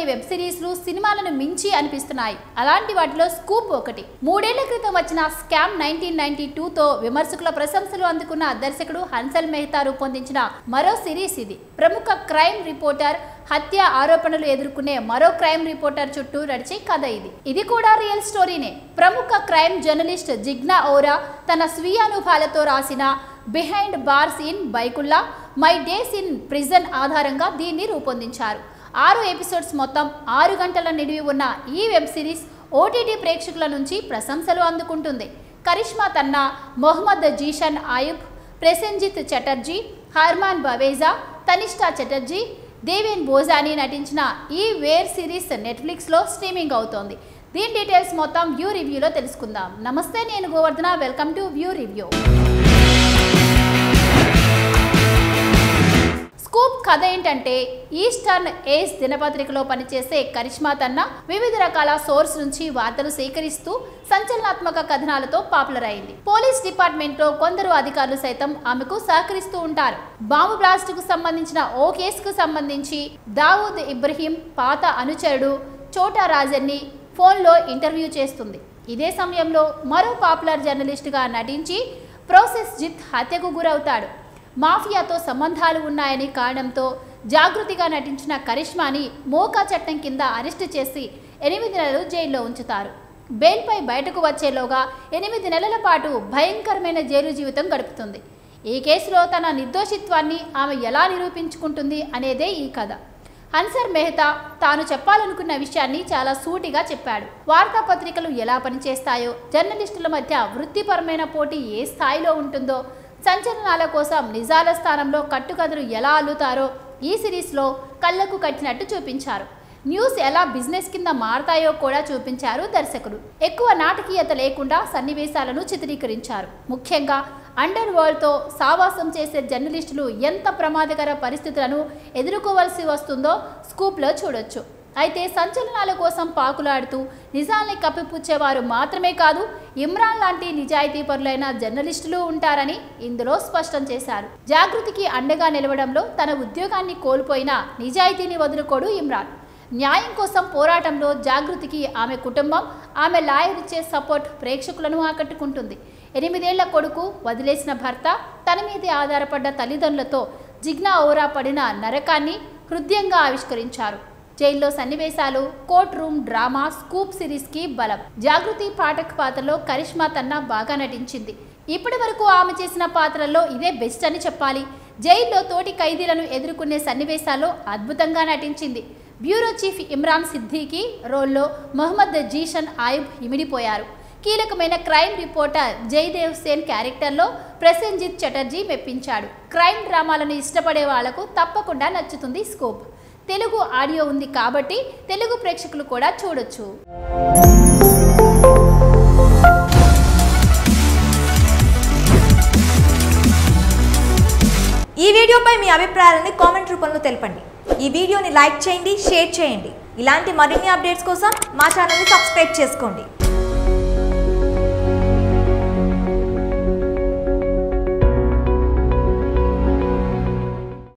కొన్ని వెబ్ సిరీస్లు సినిమాలను మించి అనిపిస్తున్నాయి అలాంటి వాటిలో స్కూప్ ఒకటి మూడేళ్ల క్రితం వచ్చిన స్కామ్ నైన్టీన్ నైన్టీ టూతో విమర్శకుల ప్రశంసలు అందుకున్న దర్శకుడు హన్సల్ మెహతా రూపొందించిన మరో సిరీస్ ఇది ప్రముఖ క్రైమ్ రిపోర్టర్ హత్య ఆరోపణలు ఎదుర్కొనే మరో క్రైమ్ రిపోర్టర్ చుట్టూ నడిచే కథ ఇది ఇది కూడా రియల్ స్టోరీనే ప్రముఖ క్రైమ్ జర్నలిస్ట్ జిగ్నా ఓరా తన స్వీయ అనుభవాలతో రాసిన behind bars in Byculla my days in prison ఆధారంగా దీన్ని రూపొందించారు ఆరు ఎపిసోడ్స్ మొత్తం ఆరు గంటల నిడివి ఉన్న ఈ వెబ్ సిరీస్ ఓటీటీ ప్రేక్షకుల నుంచి ప్రశంసలు అందుకుంటుంది కరిష్మా తన్నా మొహమ్మద్ జీషన్ ఆయుబ్ ప్రసెంజిత్ చటర్జీ హర్మాన్ బవేజా తనిష్ఠా చటర్జీ దేవేన్ బోజాని నటించిన ఈ వేర్ సిరీస్ నెట్ఫ్లిక్స్లో స్ట్రీమింగ్ అవుతోంది దీని డీటెయిల్స్ మొత్తం వ్యూ రివ్యూలో తెలుసుకుందాం నమస్తే నేను Govardhana welcome to view review scoop కథ ఏంటంటే ఈస్టర్న్ ఏజ్ దినపత్రికలో పనిచేసే కరిష్మా తన్న వివిధ రకాల సోర్స్ నుంచి వార్తలు సేకరిస్తూ సంచలనాత్మక కథనాలతో పాపులర్ అయింది పోలీస్ డిపార్ట్మెంట్ లో కొందరు అధికారులు సైతం ఆమెకు సహకరిస్తూ ఉంటారు బాంబు బ్లాస్ట్ కు సంబంధించిన ఓ కేసుకు సంబంధించి దావూద్ ఇబ్రహీం పాత అనుచరుడు చోటా రాజన్ని ఫోన్లో ఇంటర్వ్యూ చేస్తుంది ఇదే సమయంలో మరో పాపులర్ జర్నలిస్టుగా నటించి ప్రోసెస్ జిత్ హత్యకు గురవుతాడు మాఫియాతో సంబంధాలు ఉన్నాయని కారణంతో జాగృతిగా నటించిన కరిష్మాని మోకా చట్టం కింద అరెస్టు చేసి ఎనిమిది నెలలు జైల్లో ఉంచుతారు బెయిల్పై బయటకు వచ్చేలోగా ఎనిమిది నెలల పాటు భయంకరమైన జైలు జీవితం గడుపుతుంది ఈ కేసులో తన నిర్దోషిత్వాన్ని ఆమె ఎలా నిరూపించుకుంటుంది అనేదే ఈ కథ హన్సర్ మెహతా తాను చెప్పాలనుకున్న విషయాన్ని చాలా సూటిగా చెప్పాడు వార్తాపత్రికలు ఎలా పనిచేస్తాయో జర్నలిస్టుల మధ్య వృత్తిపరమైన పోటీ ఏ స్థాయిలో ఉంటుందో సంచలనాల కోసం నిజాల స్థానంలో కట్టుకథలు ఎలా అల్లుతారో ఈ సిరీస్లో కళ్ళకు కట్టినట్టు చూపించారు న్యూస్ ఎలా బిజినెస్ కింద మారతాయో కూడా చూపించారు దర్శకుడు ఎక్కువ నాటకీయత లేకుండా సన్నివేశాలను చిత్రీకరించారు ముఖ్యంగా అండర్ వరల్డ్తో సావాసం చేసే జర్నలిస్టులు ఎంత ప్రమాదకర పరిస్థితులను ఎదుర్కోవలసి వస్తుందో స్కూప్లో చూడొచ్చు అయితే సంచలనాల కోసం పాకులాడుతూ నిజాల్ని కప్పిపుచ్చేవారు మాత్రమే కాదు ఇమ్రాన్ లాంటి నిజాయితీపరులైన జర్నలిస్టులు ఉంటారని ఇందులో స్పష్టం చేశారు జాగృతికి అండగా నిలవడంలో తన ఉద్యోగాన్ని కోల్పోయిన నిజాయితీని వదులుకోడు ఇమ్రాన్ న్యాయం కోసం పోరాటంలో జాగృతికి ఆమె కుటుంబం ఆమె లాయర్ ఇచ్చే సపోర్ట్ ప్రేక్షకులను ఆకట్టుకుంటుంది ఎనిమిదేళ్ల కొడుకు వదిలేసిన భర్త తన మీదే ఆధారపడ్డ తల్లిదండ్రులతో జిగ్నా ఓరా పడిన నరకాన్ని హృదయంగా ఆవిష్కరించారు జైల్లో సన్నివేశాలు కోర్ట్ రూమ్ డ్రామా స్కూప్ సిరీస్కి బలం జాగృతి పాఠక్ పాత్రలో కరిష్మా తన్నా బాగా నటించింది ఇప్పటి వరకు ఆమె చేసిన పాత్రల్లో ఇదే బెస్ట్ అని చెప్పాలి జైల్లో తోటి ఖైదీలను ఎదుర్కొనే సన్నివేశాల్లో అద్భుతంగా నటించింది బ్యూరో చీఫ్ ఇమ్రాన్ సిద్దికి రోల్లో మొహమ్మద్ జీషన్ ఆయుబ్ ఇమిడిపోయారు కీలకమైన క్రైమ్ రిపోర్టర్ జయదేవ్ సేన్ క్యారెక్టర్లో ప్రసెంజిత్ చటర్జీ మెప్పించాడు క్రైమ్ డ్రామాలను ఇష్టపడే వాళ్లకు తప్పకుండా నచ్చుతుంది స్కోప్ తెలుగు ఆడియో ఉంది కాబట్టి తెలుగు ప్రేక్షకులు కూడా చూడొచ్చు ఈ వీడియోపై మీ అభిప్రాయాలని కామెంట్ రూపంలో తెలపండి ఈ వీడియోని లైక్ చేయండి షేర్ చేయండి ఇలాంటి మరిన్ని అప్డేట్స్ కోసం మా ఛానల్ని సబ్స్క్రైబ్ చేసుకోండి